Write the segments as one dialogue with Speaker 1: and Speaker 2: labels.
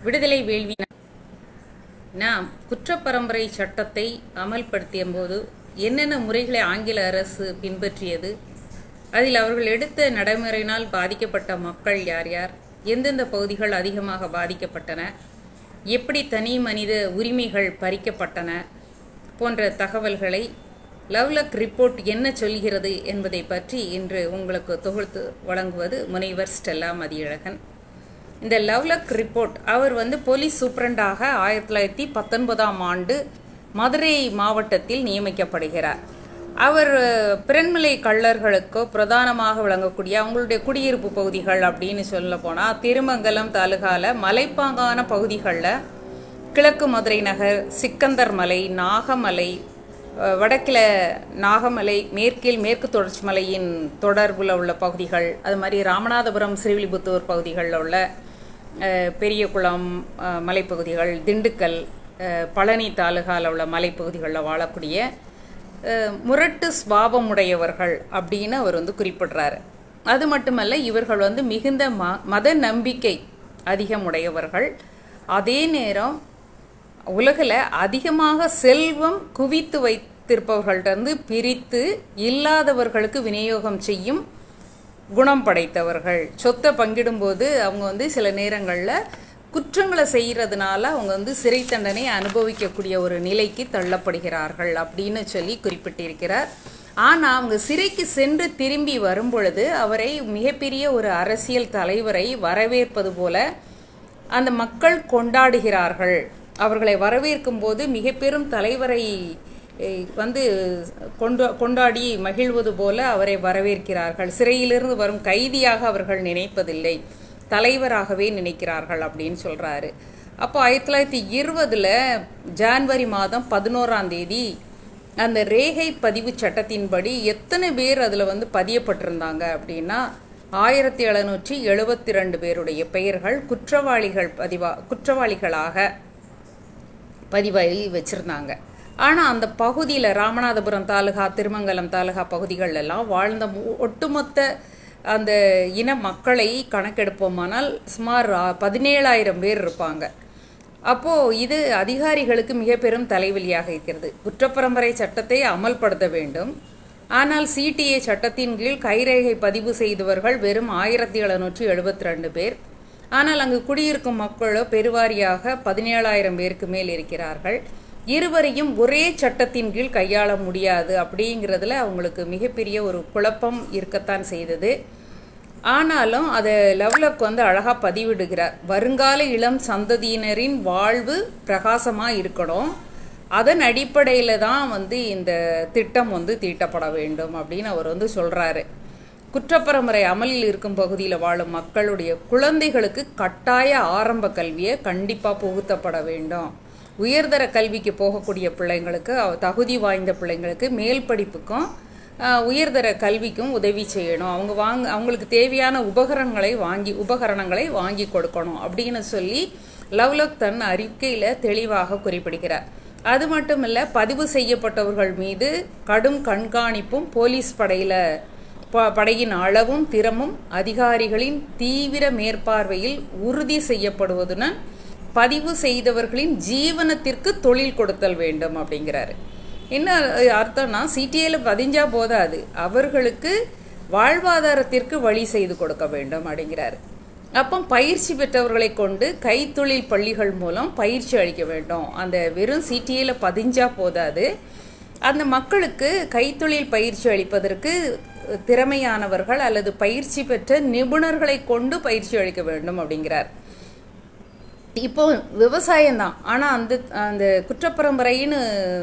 Speaker 1: விடுதலை வேள்வி நாம் குற்றப்பரம்பரை சட்டத்தை அமல்படுத்திய போது என்னென்ன முறைகளை ஆங்கில அரசு பின்பற்றியது அதில் அவர்கள் எடுத்த நடைமுறையினால் பாதிக்கப்பட்ட மக்கள் யார் யார் எந்தெந்த பகுதிகள் அதிகமாக பாதிக்கப்பட்டன எப்படி தனி மனித உரிமைகள் பறிக்கப்பட்டன போன்ற தகவல்களை லவ்லக் ரிப்போர்ட் என்ன சொல்கிறது என்பதை பற்றி இன்று உங்களுக்கு தொகுத்து வழங்குவது முனைவர் ஸ்டெல்லா மதியழகன் இந்த லவ்லக் ரிப்போர்ட் அவர் வந்து போலீஸ் சூப்பரண்டாக ஆயிரத்தி தொள்ளாயிரத்தி பத்தொன்பதாம் ஆண்டு மதுரை மாவட்டத்தில் நியமிக்கப்படுகிறார் அவர் பிறன்மலை கள்ளர்களுக்கோ பிரதானமாக விளங்கக்கூடிய அவங்களுடைய குடியிருப்பு பகுதிகள் அப்படின்னு சொல்ல போனால் திருமங்கலம் தாலுகால மலைப்பாங்கான பகுதிகளில் கிழக்கு மதுரை நகர் சிக்கந்தர் மலை நாகமலை வடக்கில் நாகமலை மேற்கில் மேற்கு தொடர்ச்சி மலையின் தொடர்பில் உள்ள பகுதிகள் அது மாதிரி ராமநாதபுரம் ஸ்ரீவில்லிபுத்தூர் பகுதிகளில் உள்ள பெரியகுளம் மலைப்பகுதிகள் திண்டுக்கல் பழனி தாலுகாவில் உள்ள மலைப்பகுதிகளில் வாழக்கூடிய முரட்டு ஸ்வாபம் உடையவர்கள் அப்படின்னு அவர் வந்து குறிப்பிடுறாரு அது மட்டுமல்ல இவர்கள் வந்து மிகுந்த ம மத நம்பிக்கை அதிகம் உடையவர்கள் அதே நேரம் உலகில் அதிகமாக செல்வம் குவித்து வைத்திருப்பவர்கள்ட்ட பிரித்து இல்லாதவர்களுக்கு விநியோகம் செய்யும் குணம் படைத்தவர்கள் சொத்தை பங்கிடும்போது அவங்க வந்து சில நேரங்களில் குற்றங்களை செய்கிறதுனால அவங்க வந்து சிறை தண்டனை அனுபவிக்கக்கூடிய ஒரு நிலைக்கு தள்ளப்படுகிறார்கள் அப்படின்னு சொல்லி குறிப்பிட்டிருக்கிறார் ஆனால் அவங்க சிறைக்கு சென்று திரும்பி வரும்பொழுது அவரை மிகப்பெரிய ஒரு அரசியல் தலைவரை வரவேற்பது போல அந்த மக்கள் கொண்டாடுகிறார்கள் அவர்களை வரவேற்கும் போது மிக பெரும் தலைவரை வந்து கொண்டு கொண்டாடி மகிழ்வது போல அவரை வரவேற்கிறார்கள் சிறையிலிருந்து வரும் கைதியாக அவர்கள் நினைப்பதில்லை தலைவராகவே நினைக்கிறார்கள் அப்படின்னு சொல்கிறாரு அப்போ ஆயிரத்தி தொள்ளாயிரத்தி இருபதில் ஜான்வரி மாதம் பதினோராம் தேதி அந்த ரேகை பதிவு சட்டத்தின்படி எத்தனை பேர் அதில் வந்து பதியப்பட்டிருந்தாங்க அப்படின்னா ஆயிரத்தி எழுநூற்றி எழுபத்தி ரெண்டு பேருடைய பெயர்கள் குற்றவாளிகள் பதிவா குற்றவாளிகளாக பதிவாகி வச்சுருந்தாங்க ஆனால் அந்த பகுதியில் ராமநாதபுரம் தாலுகா திருமங்கலம் தாலுகா பகுதிகளெல்லாம் வாழ்ந்த ஒட்டுமொத்த அந்த இன மக்களை கணக்கெடுப்போமானால் சுமார் பதினேழாயிரம் பேர் இருப்பாங்க அப்போது இது அதிகாரிகளுக்கு மிக பெரும் தலைவலியாக இருக்கிறது குற்றப்பரம்பரை சட்டத்தை அமல்படுத்த வேண்டும் ஆனால் சிடிஏ சட்டத்தின் கீழ் கைரேகை பதிவு செய்தவர்கள் வெறும் ஆயிரத்தி எழுநூற்றி எழுபத்தி ரெண்டு பேர் ஆனால் அங்கு குடியிருக்கும் மக்களோ பெருவாரியாக பதினேழாயிரம் பேருக்கு மேல் இருக்கிறார்கள் இருவரையும் ஒரே சட்டத்தின் கீழ் கையாள முடியாது அப்படிங்கிறதுல அவங்களுக்கு மிகப்பெரிய ஒரு குழப்பம் இருக்கத்தான் செய்தது ஆனாலும் அதை லவ்லக் வந்து அழகாக பதிவிடுகிறார் வருங்கால இளம் சந்ததியினரின் வாழ்வு பிரகாசமாக இருக்கணும் அதன் அடிப்படையில் தான் வந்து இந்த திட்டம் வந்து தீட்டப்பட வேண்டும் அப்படின்னு அவர் வந்து சொல்கிறாரு குற்றப்பரமுறை அமலில் இருக்கும் பகுதியில் வாழும் மக்களுடைய குழந்தைகளுக்கு கட்டாய ஆரம்ப கல்வியை கண்டிப்பாக புகுத்தப்பட வேண்டும் உயர்தர கல்விக்கு போகக்கூடிய பிள்ளைங்களுக்கு தகுதி வாய்ந்த பிள்ளைங்களுக்கு மேல் படிப்புக்கும் உயர்தர கல்விக்கும் உதவி செய்யணும் அவங்க வாங்க அவங்களுக்கு தேவையான உபகரணங்களை வாங்கி உபகரணங்களை வாங்கி கொடுக்கணும் அப்படின்னு சொல்லி லவ்லக் தன் அறிக்கையில் தெளிவாக குறிப்பிடுகிறார் அது மட்டும் இல்லை பதிவு செய்யப்பட்டவர்கள் மீது கடும் கண்காணிப்பும் போலீஸ் படையில் படையின் அளவும் திறமும் அதிகாரிகளின் தீவிர மேற்பார்வையில் உறுதி செய்யப்படுவதுடன் பதிவு செய்தவர்களின் ஜீவனத்திற்கு தொழில் கொடுத்தல் வேண்டும் அப்படிங்கிறாரு என்ன அர்த்தம்னா சிடிஏல பதிஞ்சா போதாது அவர்களுக்கு வாழ்வாதாரத்திற்கு வழி செய்து கொடுக்க வேண்டும் அப்படிங்கிறாரு அப்போ பயிற்சி பெற்றவர்களை கொண்டு கைத்தொழில் பள்ளிகள் மூலம் பயிற்சி அளிக்க வேண்டும் அந்த வெறும் சிடிஏல பதிஞ்சா போதாது அந்த மக்களுக்கு கைத்தொழில் பயிற்சி அளிப்பதற்கு திறமையானவர்கள் அல்லது பயிற்சி பெற்ற நிபுணர்களை கொண்டு பயிற்சி அளிக்க வேண்டும் அப்படிங்கிறார் இப்போ விவசாயம்தான் ஆனால் அந்த அந்த குற்றப்பரம்பரைன்னு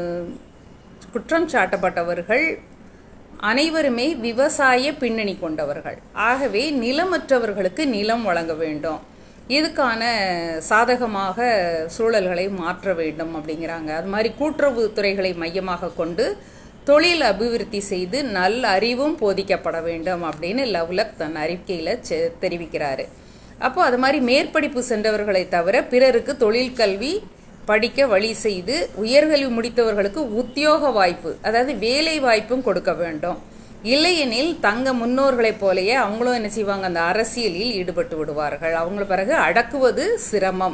Speaker 1: குற்றம் சாட்டப்பட்டவர்கள் அனைவருமே விவசாய பின்னணி கொண்டவர்கள் ஆகவே நிலமற்றவர்களுக்கு நிலம் வழங்க வேண்டும் இதுக்கான சாதகமாக சூழல்களை மாற்ற வேண்டும் அப்படிங்கிறாங்க அது மாதிரி கூட்டுறவு துறைகளை மையமாக கொண்டு தொழில் அபிவிருத்தி செய்து நல்ல அறிவும் போதிக்கப்பட வேண்டும் அப்படின்னு லவ்லக் தன் அறிக்கையில் தெரிவிக்கிறாரு அப்போ அது மாதிரி மேற்படிப்பு சென்றவர்களை தவிர பிறருக்கு தொழில் கல்வி படிக்க வழி செய்து உயர்கல்வி முடித்தவர்களுக்கு உத்தியோக வாய்ப்பு அதாவது வேலை வாய்ப்பும் கொடுக்க வேண்டும் இல்லையெனில் தங்க முன்னோர்களைப் போலயே அவங்களும் என்ன செய்வாங்க அந்த அரசியலில் ஈடுபட்டு விடுவார்கள் அவங்கள பிறகு அடக்குவது சிரமம்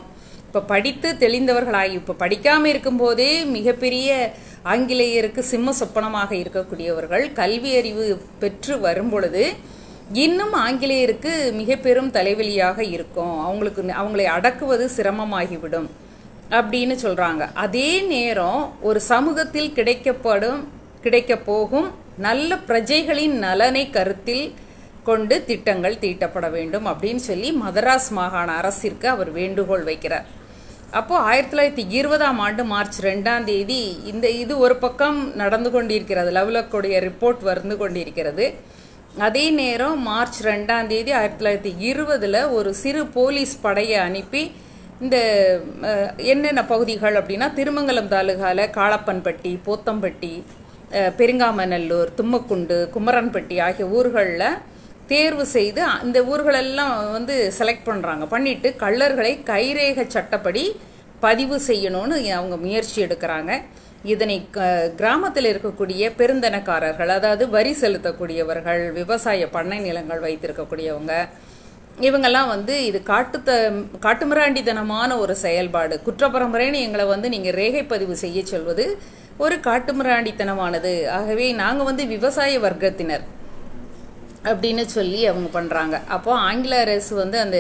Speaker 1: இப்போ படித்து தெளிந்தவர்களாகி இப்போ படிக்காமல் இருக்கும்போதே மிகப்பெரிய ஆங்கிலேயருக்கு சிம்ம சொப்பனமாக இருக்கக்கூடியவர்கள் கல்வி அறிவு பெற்று வரும் பொழுது இன்னும் ஆங்கிலேயருக்கு மிக பெரும் தலைவலியாக இருக்கும் அவங்களுக்கு அவங்களை அடக்குவது சிரமமாகிவிடும் அப்படின்னு சொல்கிறாங்க அதே நேரம் ஒரு சமூகத்தில் கிடைக்கப்படும் கிடைக்க போகும் நல்ல பிரஜைகளின் நலனை கருத்தில் கொண்டு திட்டங்கள் தீட்டப்பட வேண்டும் அப்படின்னு சொல்லி மதராஸ் மாகாண அரசிற்கு அவர் வேண்டுகோள் வைக்கிறார் அப்போது ஆயிரத்தி தொள்ளாயிரத்தி இருபதாம் ஆண்டு மார்ச் ரெண்டாம் தேதி இந்த இது ஒரு பக்கம் நடந்து கொண்டிருக்கிறது லவ்லக்குடைய ரிப்போர்ட் வந்து கொண்டிருக்கிறது அதே நேரம் மார்ச் ரெண்டாம் தேதி ஆயிரத்தி தொள்ளாயிரத்தி இருபதில் ஒரு சிறு போலீஸ் படையை அனுப்பி இந்த என்னென்ன பகுதிகள் அப்படின்னா திருமங்கலம் தாலுகாவில் காளப்பன்பட்டி போத்தம்பட்டி பெருங்காமநல்லூர் தும்மக்குண்டு குமரன்பட்டி ஆகிய ஊர்களில் தேர்வு செய்து இந்த ஊர்களெல்லாம் வந்து செலக்ட் பண்ணுறாங்க பண்ணிட்டு கள்ளர்களை கைரேக சட்டப்படி பதிவு செய்யணும்னு அவங்க முயற்சி எடுக்கிறாங்க இதனை கிராமத்தில் இருக்கக்கூடிய பெருந்தனக்காரர்கள் அதாவது வரி செலுத்தக்கூடியவர்கள் விவசாய பண்ணை நிலங்கள் வைத்திருக்கக்கூடியவங்க இவங்கெல்லாம் வந்து இது காட்டுத்த காட்டுமிராண்டித்தனமான ஒரு செயல்பாடு குற்றப்பரம்பரைன்னு எங்களை வந்து நீங்கள் ரேகை பதிவு செய்ய சொல்வது ஒரு காட்டுமிராண்டித்தனமானது ஆகவே நாங்கள் வந்து விவசாய வர்க்கத்தினர் அப்படின்னு சொல்லி அவங்க பண்ணுறாங்க அப்போ ஆங்கில அரசு வந்து அந்த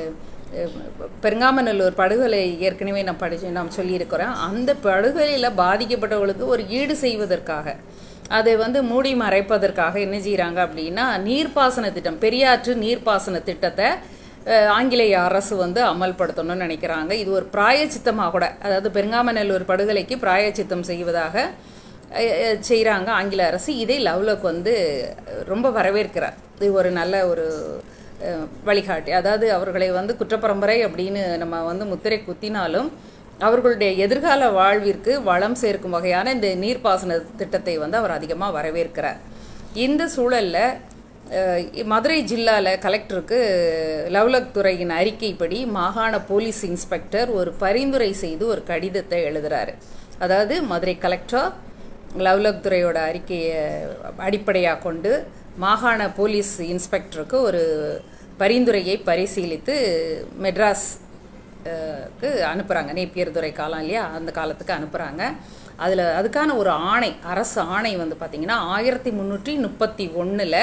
Speaker 1: பெருங்காமநல்லூர் படுகொலை ஏற்கனவே நான் படிச்சு நாம் சொல்லியிருக்கிறோம் அந்த படுகொலையில் பாதிக்கப்பட்டவர்களுக்கு ஒரு ஈடு செய்வதற்காக அதை வந்து மூடி மறைப்பதற்காக என்ன செய்கிறாங்க அப்படின்னா நீர்ப்பாசன திட்டம் பெரியாற்று நீர்ப்பாசன திட்டத்தை ஆங்கிலேய அரசு வந்து அமல்படுத்தணும்னு நினைக்கிறாங்க இது ஒரு பிராயச்சித்தமாக கூட அதாவது பெருங்காமநல்லூர் படுகொலைக்கு பிராயச்சித்தம் செய்வதாக செய்கிறாங்க ஆங்கில அரசு இதை லவ்லக் வந்து ரொம்ப வரவேற்கிறார் இது ஒரு நல்ல ஒரு வழிகாட்டி அதாவது அவர்களை வந்து குற்றப்பரம்பரை அப்படின்னு நம்ம வந்து முத்திரை குத்தினாலும் அவர்களுடைய எதிர்கால வாழ்விற்கு வளம் சேர்க்கும் வகையான இந்த நீர்ப்பாசன திட்டத்தை வந்து அவர் அதிகமாக வரவேற்கிறார் இந்த சூழலில் மதுரை ஜில்லாவில் கலெக்டருக்கு லவ்லக் துறையின் அறிக்கைப்படி மாகாண போலீஸ் இன்ஸ்பெக்டர் ஒரு பரிந்துரை செய்து ஒரு கடிதத்தை எழுதுகிறாரு அதாவது மதுரை கலெக்டர் லவ்லக் துறையோட அறிக்கையை அடிப்படையாக கொண்டு மாகாண போலீஸ் இன்ஸ்பெக்டருக்கு ஒரு பரிந்துரையை பரிசீலித்து மெட்ராஸ் க்கு அனுப்புகிறாங்க நேப்பியர் துறை காலம் இல்லையா அந்த காலத்துக்கு அனுப்புகிறாங்க அதில் அதுக்கான ஒரு ஆணை அரசு ஆணை வந்து பார்த்திங்கன்னா ஆயிரத்தி முந்நூற்றி முப்பத்தி ஒன்றில்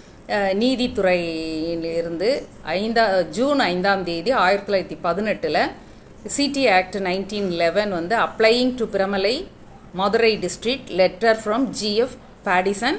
Speaker 1: நீதித்துறையிலிருந்து ஐந்தா ஜூன் ஐந்தாம் தேதி ஆயிரத்தி தொள்ளாயிரத்தி பதினெட்டில் சிடி ஆக்ட் நைன்டீன் லெவன் வந்து applying to Piramalai Madurai district letter from G F Paddison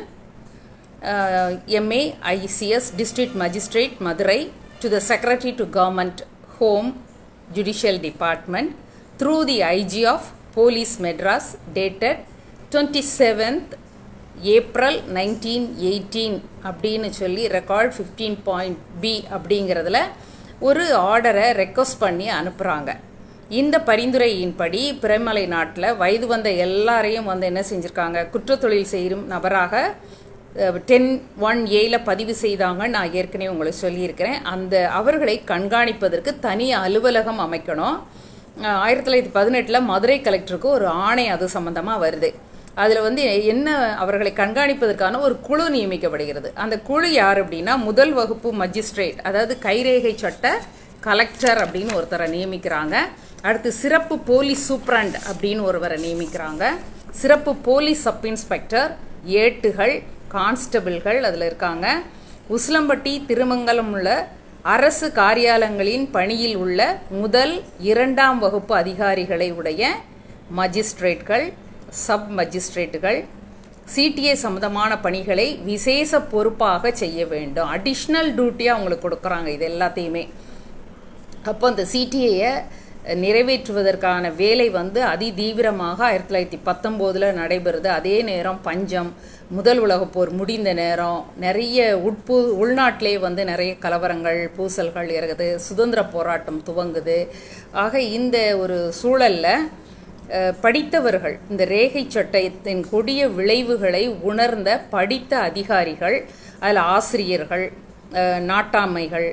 Speaker 1: M A I C S district magistrate Madurai to the secretary to government home judicial department through the I G of police Madras dated twenty seventh April nineteen eighteen அப்படின்னு சொல்லி record fifteen point B அப்படிங்கிறதுல ஒரு ஆர்டரை request பண்ணி அனுப்புகிறாங்க இந்த பரிந்துரையின்படி பிரமலை நாட்டில் வயது வந்த எல்லாரையும் வந்து என்ன செஞ்சுருக்காங்க குற்றத்தொழில் செய்யும் நபராக டென் ஒன் ஏல பதிவு செய்தாங்க நான் ஏற்கனவே உங்களுக்கு சொல்லியிருக்கிறேன் அந்த அவர்களை கண்காணிப்பதற்கு தனி அலுவலகம் அமைக்கணும் ஆயிரத்தி தொள்ளாயிரத்தி பதினெட்டில் மதுரை கலெக்டருக்கு ஒரு ஆணை அது சம்மந்தமாக வருது அதில் வந்து என்ன அவர்களை கண்காணிப்பதற்கான ஒரு குழு நியமிக்கப்படுகிறது அந்த குழு யார் அப்படின்னா முதல் வகுப்பு மஜிஸ்ட்ரேட் அதாவது கைரேகை சட்ட கலெக்டர் அப்படின்னு ஒருத்தரை நியமிக்கிறாங்க அடுத்து சிறப்பு போலீஸ் சூப்ரண்ட் அப்படின்னு ஒருவரை நியமிக்கிறாங்க சிறப்பு போலீஸ் சப் இன்ஸ்பெக்டர் ஏட்டுகள் கான்ஸ்டபிள்கள் அதில் இருக்காங்க உசிலம்பட்டி திருமங்கலம் உள்ள அரசு காரியாலயங்களின் பணியில் உள்ள முதல் இரண்டாம் வகுப்பு அதிகாரிகளை உடைய மஜிஸ்ட்ரேட்கள் சப் மஜிஸ்ட்ரேட்டுகள் சிடிஏ சம்மந்தமான பணிகளை விசேஷ பொறுப்பாக செய்ய வேண்டும் அடிஷ்னல் டியூட்டியாக அவங்களுக்கு கொடுக்குறாங்க இது எல்லாத்தையுமே அப்போ அந்த சிடிஏயை நிறைவேற்றுவதற்கான வேலை வந்து அதி தீவிரமாக ஆயிரத்தி தொள்ளாயிரத்தி பத்தொம்போதில் நடைபெறுது அதே நேரம் பஞ்சம் முதல் உலகப் போர் முடிந்த நேரம் நிறைய உட்பு உள்நாட்டிலே வந்து நிறைய கலவரங்கள் பூசல்கள் இருக்குது சுதந்திர போராட்டம் துவங்குது ஆக இந்த ஒரு சூழலில் படித்தவர்கள் இந்த ரேகை சட்டத்தின் கொடிய விளைவுகளை உணர்ந்த படித்த அதிகாரிகள் அதில் ஆசிரியர்கள் நாட்டாமைகள்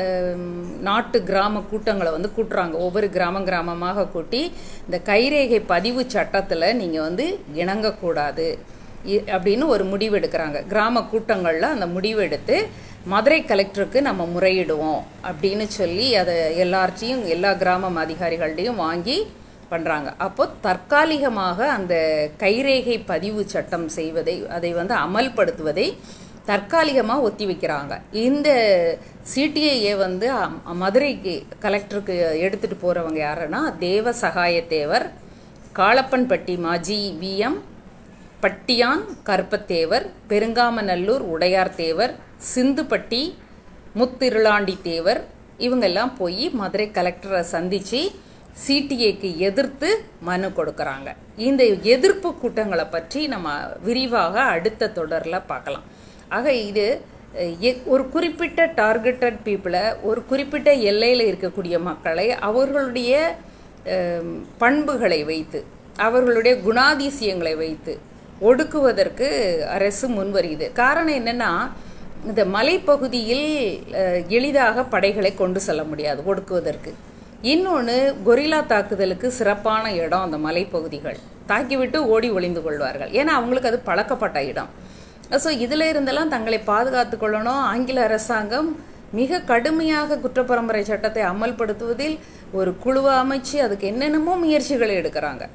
Speaker 1: நாட்டு கிராம கூட்டங்களை வந்து கூட்டுறாங்க ஒவ்வொரு கிராம கிராமமாக கூட்டி இந்த கைரேகை பதிவு சட்டத்தில் நீங்கள் வந்து இணங்கக்கூடாது அப்படின்னு ஒரு முடிவு எடுக்கிறாங்க கிராம கூட்டங்களில் அந்த முடிவு எடுத்து மதுரை கலெக்டருக்கு நம்ம முறையிடுவோம் அப்படின்னு சொல்லி அதை எல்லார்ட்டையும் எல்லா கிராமம் அதிகாரிகள்டையும் வாங்கி பண்ணுறாங்க அப்போ தற்காலிகமாக அந்த கைரேகை பதிவு சட்டம் செய்வதை அதை வந்து அமல்படுத்துவதை தற்காலிகமாக ஒத்தி வைக்கிறாங்க இந்த சிடிஐஏ வந்து அ- மதுரைக்கு கலெக்டருக்கு எடுத்துகிட்டு போகிறவங்க யாருன்னா தேவ சகாயத்தேவர் காளப்பன்பட்டி மாஜி விஎம் பட்டியான் கருப்பத்தேவர் பெருங்காமநல்லூர் உடையார் தேவர் சிந்துப்பட்டி முத்திருளாண்டி தேவர் இவங்கெல்லாம் போய் மதுரை கலெக்டரை சந்தித்து சிடிஏக்கு எதிர்த்து மனு கொடுக்கறாங்க இந்த எதிர்ப்பு கூட்டங்களை பற்றி நம்ம விரிவாக அடுத்த தொடரில் பார்க்கலாம் ஆக இது அஹ், எ- ஒரு குறிப்பிட்ட டார்கெட்டட் பீப்புளை ஒரு குறிப்பிட்ட எல்லையில் இருக்கக்கூடிய மக்களை அவர்களுடைய அஹ், பண்புகளை வைத்து அவர்களுடைய குணாதிசயங்களை வைத்து ஒடுக்குவதற்கு அரசு முன்வருகிறது காரணம் என்னன்னா இந்த மலைப்பகுதியில் அஹ், எளிதாக படைகளை கொண்டு செல்ல முடியாது ஒடுக்குவதற்கு இன்னொன்று கொரில்லா தாக்குதலுக்கு சிறப்பான இடம் அந்த மலைப்பகுதிகள் தாக்கிவிட்டு ஓடி ஒளிந்து கொள்வார்கள் ஏன்னா அவங்களுக்கு அது பழக்கப்பட்ட இடம் ஸோ இதில் இருந்தெல்லாம் தங்களை பாதுகாத்து கொள்ளணும் ஆங்கில அரசாங்கம் மிக கடுமையாக குற்றப்பரம்பரை சட்டத்தை அமல்படுத்துவதில் ஒரு குழுவை அமைச்சு அதுக்கு என்னென்னமோ முயற்சிகளை எடுக்கிறாங்க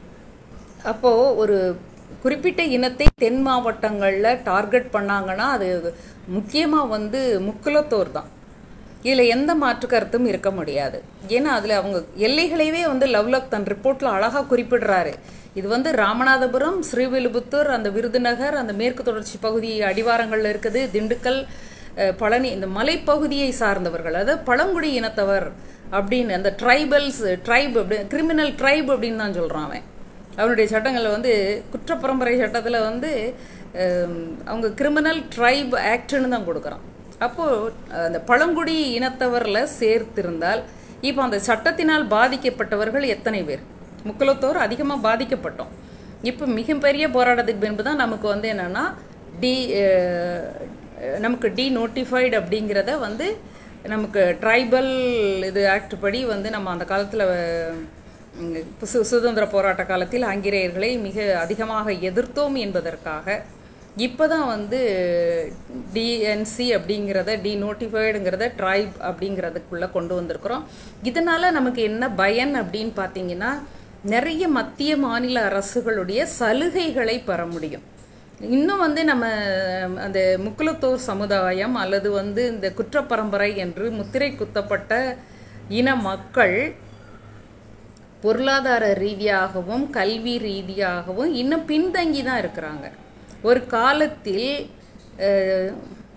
Speaker 1: அப்போது ஒரு குறிப்பிட்ட இனத்தை தென் மாவட்டங்களில் டார்கெட் பண்ணாங்கன்னா அது முக்கியமாக வந்து முக்குலத்தோர் தான் இதில் எந்த மாற்று கருத்தும் இருக்க முடியாது ஏன்னா அதில் அவங்க எல்லைகளையே வந்து லவ்லக் தன் ரிப்போர்ட்டில் அழகாக குறிப்பிடுறாரு இது வந்து ராமநாதபுரம் ஸ்ரீவில்லிபுத்தூர் அந்த விருதுநகர் அந்த மேற்கு தொடர்ச்சி பகுதி அடிவாரங்களில் இருக்குது திண்டுக்கல் அஹ், பழனி இந்த மலைப்பகுதியை சார்ந்தவர்கள் அதாவது பழங்குடி இனத்தவர் அப்படின்னு அந்த ட்ரைபல்ஸ் ட்ரைப் அப்படி கிரிமினல் ட்ரைப் அப்படின்னு தான் சொல்கிறான் அவன் அவனுடைய சட்டங்களில் வந்து குற்றப்பரம்பரை சட்டத்தில் வந்து ஹம், அவங்க கிரிமினல் ட்ரைப் ஆக்ட்னு தான் கொடுக்குறான் அப்போது அந்த பழங்குடி இனத்தவரில் சேர்த்திருந்தால் இப்போ அந்த சட்டத்தினால் பாதிக்கப்பட்டவர்கள் எத்தனை பேர் முக்குலத்தோர் அதிகமாக பாதிக்கப்பட்டோம் இப்போ மிகப்பெரிய போராட்டத்துக்கு பின்பு தான் நமக்கு வந்து என்னென்னா டி அஹ், நமக்கு டி நோட்டிஃபைடு அப்படிங்கிறத வந்து நமக்கு ட்ரைபல் இது ஆக்ட் படி வந்து நம்ம அந்த காலத்தில் சு சுதந்திர போராட்ட காலத்தில் ஆங்கிலேயர்களை மிக அதிகமாக எதிர்த்தோம் என்பதற்காக இப்போ தான் வந்து டிஎன்சி அப்படிங்கிறத டி நோட்டிஃபைடுங்கிறத ட்ரைப் அப்படிங்கிறதுக்குள்ளே கொண்டு வந்திருக்கிறோம் இதனால் நமக்கு என்ன பயன் அப்படின்னு பார்த்தீங்கன்னா நிறைய மத்திய மாநில அரசுகளுடைய சலுகைகளை பெற முடியும் இன்னும் வந்து நம்ம அந்த முக்குலத்தோர் சமுதாயம் அல்லது வந்து இந்த குற்றப்பரம்பரை என்று முத்திரை குத்தப்பட்ட இன மக்கள் பொருளாதார ரீதியாகவும் கல்வி ரீதியாகவும் இன்னும் பின்தங்கி தான் இருக்கிறாங்க ஒரு காலத்தில் அஹ்,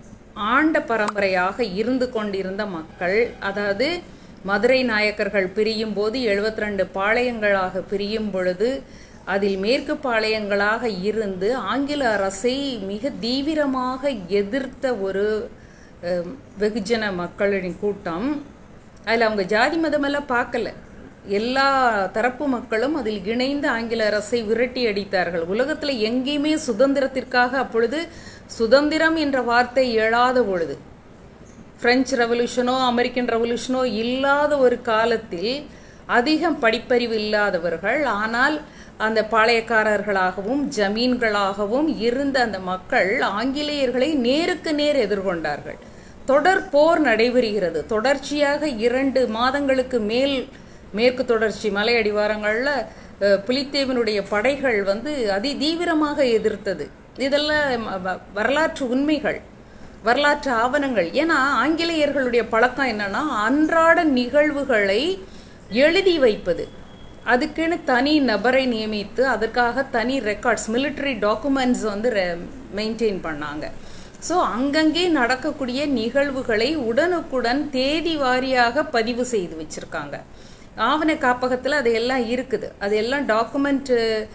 Speaker 1: ஆண்ட பரம்பரையாக இருந்து கொண்டிருந்த மக்கள் அதாவது மதுரை நாயக்கர்கள் பிரியும் போது எழுபத்தி ரெண்டு பாளையங்களாக பிரியும் பொழுது அதில் மேற்கு பாளையங்களாக இருந்து ஆங்கில அரசை மிக தீவிரமாக எதிர்த்த ஒரு அஹ், வெகுஜன மக்களின் கூட்டம் அதில் அவங்க ஜாதி மதமெல்லாம் பார்க்கல எல்லா தரப்பு மக்களும் அதில் இணைந்து ஆங்கில அரசை விரட்டி அடித்தார்கள் உலகத்தில் எங்கேயுமே சுதந்திரத்திற்காக அப்பொழுது சுதந்திரம் என்ற வார்த்தை எழாத பொழுது பிரெஞ்சு ரெவல்யூஷனோ அமெரிக்கன் ரெவல்யூஷனோ இல்லாத ஒரு காலத்தில் அதிகம் படிப்பறிவு இல்லாதவர்கள் ஆனால் அந்த பாளையக்காரர்களாகவும் ஜமீன்களாகவும் இருந்த அந்த மக்கள் ஆங்கிலேயர்களை நேருக்கு நேர் எதிர்கொண்டார்கள் தொடர் போர் நடைபெறுகிறது தொடர்ச்சியாக இரண்டு மாதங்களுக்கு மேல் மேற்கு தொடர்ச்சி மலை அடிவாரங்களில் அஹ், புலித்தேவனுடைய படைகள் வந்து அதி தீவிரமாக எதிர்த்தது இதெல்லாம் வ- வரலாற்று உண்மைகள் வரலாற்று ஆவணங்கள் ஏன்னா ஆங்கிலேயர்களுடைய பழக்கம் என்னன்னா அன்றாட நிகழ்வுகளை எழுதி வைப்பது அதுக்குன்னு தனி நபரை நியமித்து அதற்காக தனி ரெக்கார்ட்ஸ் military டாக்குமெண்ட்ஸ் வந்து மெயின்டைன் பண்ணாங்க ஸோ அங்கங்கே நடக்கக்கூடிய நிகழ்வுகளை உடனுக்குடன் தேதி வாரியாக பதிவு செய்து வச்சிருக்காங்க ஆவண காப்பகத்தில் அது எல்லாம் இருக்குது அது எல்லாம் டாக்குமெண்ட்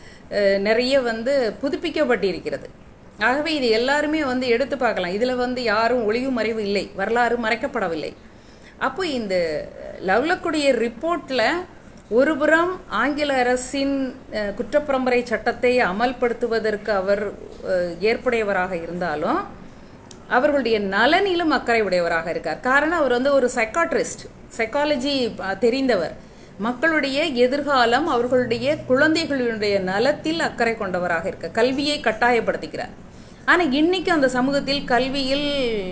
Speaker 1: நிறைய வந்து புதுப்பிக்கப்பட்டிருக்கிறது ஆகவே இது எல்லாருமே வந்து எடுத்து பார்க்கலாம் இதில் வந்து யாரும் ஒளிவு மறைவு இல்லை வரலாறு மறைக்கப்படவில்லை அப்போ இந்த லவ்லக்குடைய ரிப்போர்ட்டில் ஒருபுறம் ஆங்கில அரசின் அஹ், குற்றப்பரம்பரை சட்டத்தை அமல்படுத்துவதற்கு அவர் அஹ், ஏற்புடையவராக இருந்தாலும் அவர்களுடைய நலனிலும் அக்கறை உடையவராக இருக்கார் காரணம் அவர் வந்து ஒரு சைக்காட்ரிஸ்ட் சைக்காலஜி தெரிந்தவர் மக்களுடைய எதிர்காலம் அவர்களுடைய குழந்தைகளுடைய நலத்தில் அக்கறை கொண்டவராக இருக்க கல்வியை கட்டாயப்படுத்துகிறார் ஆனால் இன்னைக்கு அந்த சமூகத்தில் கல்வியில்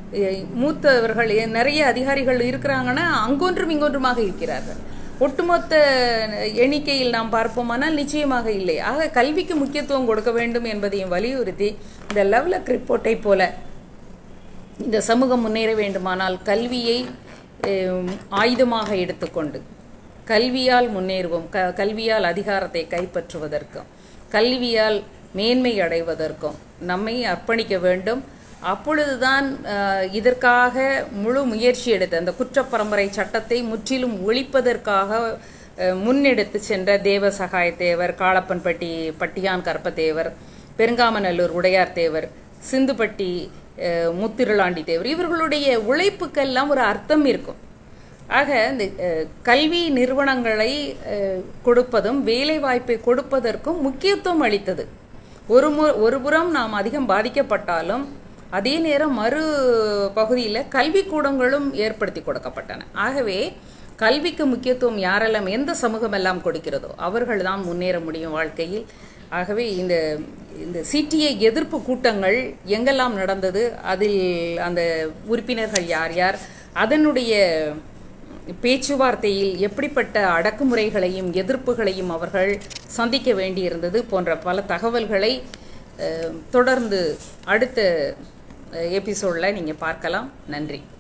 Speaker 1: அஹ், மூத்தவர்கள் எ- நிறைய அதிகாரிகள் இருக்கிறாங்கன்னா அங்கொன்றும் இங்கொன்றுமாக இருக்கிறார்கள் ஒட்டுமொத்த எண்ணிக்கையில் நாம் பார்ப்போமானால் நிச்சயமாக இல்லை ஆக கல்விக்கு முக்கியத்துவம் கொடுக்க வேண்டும் என்பதையும் வலியுறுத்தி இந்த லவ்லக் ரிப்போர்ட்டை போல இந்த சமூகம் முன்னேற வேண்டுமானால் கல்வியை அஹ், ஆயுதமாக எடுத்துக்கொண்டு கல்வியால் முன்னேறுவோம் க கல்வியால் அதிகாரத்தை கைப்பற்றுவதற்கும் கல்வியால் மேன்மை அடைவதற்கும் நம்மை அர்ப்பணிக்க வேண்டும் அப்பொழுதுதான் அஹ், இதற்காக முழு முயற்சி எடுத்து அந்த குற்றப்பரம்பரை சட்டத்தை முற்றிலும் ஒழிப்பதற்காக அஹ், முன்னெடுத்து சென்ற தேவ சகாயத்தேவர் காளப்பன்பட்டி பட்டியான் கற்பத்தேவர் பெருங்காமநல்லூர் உடையார் தேவர் சிந்துப்பட்டி அஹ், முத்திருளாண்டி தேவர் இவர்களுடைய உழைப்புக்கெல்லாம் ஒரு அர்த்தம் இருக்கும் ஆக இந்த அஹ், கல்வி நிறுவனங்களை அஹ், கொடுப்பதும் வேலை வாய்ப்பை கொடுப்பதற்கும் முக்கியத்துவம் அளித்தது ஒரு மு ஒரு புறம் நாம் அதிகம் பாதிக்கப்பட்டாலும் அதே நேரம் மறு பகுதியில் கல்விக்கூடங்களும் ஏற்படுத்தி கொடுக்கப்பட்டன ஆகவே கல்விக்கு முக்கியத்துவம் யாரெல்லாம் எந்த சமூகம் எல்லாம் கொடுக்கிறதோ அவர்கள் தான் முன்னேற முடியும் வாழ்க்கையில் ஆகவே இந்த இந்த சிடிஏ எதிர்ப்பு கூட்டங்கள் எங்கெல்லாம் நடந்தது அதில் அந்த உறுப்பினர்கள் யார் யார் அதனுடைய பேச்சுவார்த்தையில் எப்படிப்பட்ட அடக்குமுறைகளையும் எதிர்ப்புகளையும் அவர்கள் சந்திக்க வேண்டியிருந்தது போன்ற பல தகவல்களை அஹ், தொடர்ந்து அடுத்த எபிசோடில் நீங்கள் பார்க்கலாம் நன்றி